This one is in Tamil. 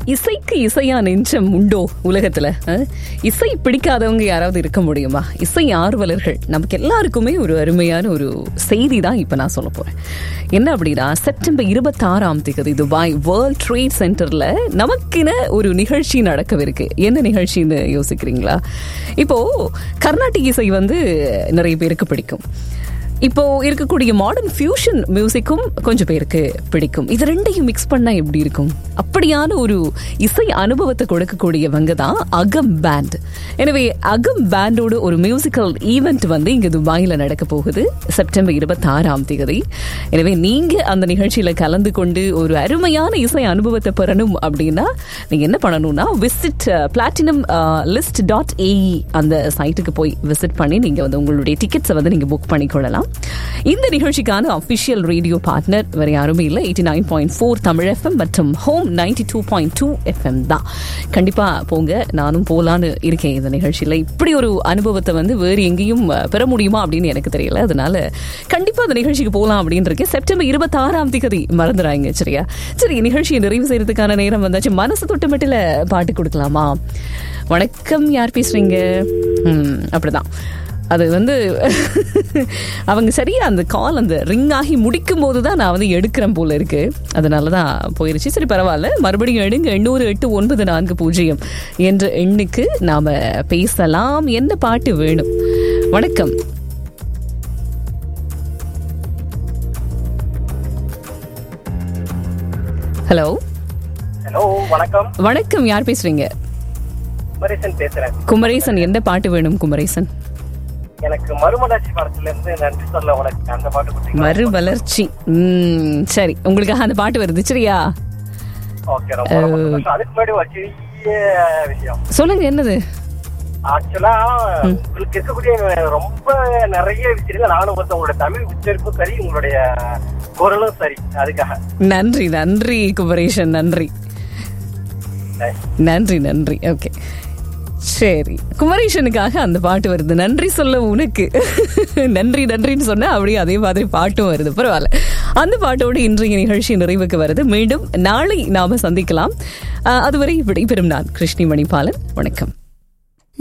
இசைக்கு இசையா நெஞ்சம் உண்டோ உலகத்துல அஹ்? இசை பிடிக்காதவங்க யாராவது இருக்க முடியுமா இசை ஆர்வலர்கள் நமக்கு எல்லாருக்குமே ஒரு அருமையான ஒரு செய்தி தான் இப்ப நான் சொல்ல போறேன் என்ன அப்படின்னா செப்டம்பர் இருபத்தாறாம் தேதி துபாய் வேர்ல்ட் ட்ரேட் சென்டர்ல நமக்கென ஒரு நிகழ்ச்சி நடக்கவிருக்கு என்ன நிகழ்ச்சின்னு யோசிக்கிறீங்களா இப்போ கர்நாடிக் இசை வந்து நிறைய பேருக்கு பிடிக்கும் இப்போ இருக்கக்கூடிய மாடர்ன் ஃபியூஷன் மியூசிக்கும் கொஞ்சம் பேருக்கு பிடிக்கும் இது ரெண்டையும் மிக்ஸ் பண்ணா எப்படி இருக்கும் அப்படியான ஒரு இசை அனுபவத்தை கொடுக்கக்கூடியவங்க தான் அகம் பேண்ட் எனவே அகம் பேண்டோட ஒரு மியூசிக்கல் ஈவெண்ட் வந்து இங்க துபாயில நடக்க போகுது செப்டம்பர் இருபத்தி ஆறாம் தேதி எனவே நீங்க அந்த நிகழ்ச்சியில கலந்து கொண்டு ஒரு அருமையான இசை அனுபவத்தை பெறணும் அப்படின்னா நீங்க என்ன பண்ணணும்னா visit platinum list dot AE அந்த சைட்டுக்கு போய் விசிட் பண்ணி நீங்க வந்து உங்களுடைய டிக்கெட்ஸை வந்து நீங்க புக் பண்ணிக்கொள்ளலாம் இந்த நிகழ்ச்சிக்கான அபிஷியல் ரேடியோ பார்ட்னர் வேற யாருமே இல்லை eighty nine point four Tamil FM மற்றும் home ninety two point two FM தான் கண்டிப்பா போங்க நானும் போலான்னு இருக்கேன் இந்த நிகழ்ச்சியில இப்படி ஒரு அனுபவத்தை வந்து வேறு எங்கேயும் அஹ், பெற முடியுமா அப்படின்னு எனக்கு தெரியல அதனால கண்டிப்பா அந்த நிகழ்ச்சிக்கு போகலாம் அப்படின்னு இருக்கேன் செப்டம்பர் இருபத்தி ஆறாம் தேதி மறந்துடாங்க சரியா சரி நிகழ்ச்சியை நிறைவு செய்யறதுக்கான நேரம் வந்தாச்சு மனசு தொட்டு மட்டும் பாட்டு கொடுக்கலாமா வணக்கம் யார் பேசுறீங்க ம், அப்படிதான் அது வந்து அவங்க சரியா அந்த கால் அந்த ரிங் ஆகி முடிக்கும் போது தான் நான் வந்து எடுக்கிறேன் போல இருக்கு அதனால தான் போயிருச்சு சரி பரவாயில்ல மறுபடியும் எடுங்க எண்ணூறு எட்டு ஒன்பது நான்கு பூஜ்ஜியம் என்ற எண்ணுக்கு நாம பேசலாம் என்ன பாட்டு வேணும் வணக்கம் ஹலோ ஹலோ வணக்கம் வணக்கம் யார் பேசுறீங்க குமரேசன் பேசுறேன் குமரேசன் என்ன பாட்டு வேணும் குமரேசன் எனக்கு மறுமலர்ச்சி படத்துல இருந்து நன்றி சொல்ல உனக்கு அந்த பாட்டு கொடுத்தீங்க மறுவளர்ச்சி ம் சரி உங்களுக்காக அந்த பாட்டு வருது சரியா ஓகே ரொம்ப ரொம்ப சந்தோஷம். அதுக்கு முன்னாடி ஒரு சிறிய விஷயம் சொல்லுங்க என்னது ஆக்சுவலா உங்களுக்கு இருக்கக்கூடிய ரொம்ப நிறைய விஷயங்கள் நானும் வந்து உங்களுடைய தமிழ் உச்சரிப்பும் சரி உங்களுடைய குரலும் சரி அதுக்காக நன்றி நன்றி குமரேஷன் நன்றி நன்றி நன்றி ஓகே சரி குமரேஷனுக்காக அந்த பாட்டு வருது நன்றி சொல்ல உனக்கு நன்றி நன்றின்னு சொன்னா அப்படியே அதே மாதிரி பாட்டும் வருது பரவாயில்ல அந்த பாட்டோடு இன்றைய நிகழ்ச்சி நிறைவுக்கு வருது மீண்டும் நாளை நாம சந்திக்கலாம் அஹ், அதுவரை விடைபெறும் நான் கிருஷ்ணி மணிபாலன் வணக்கம்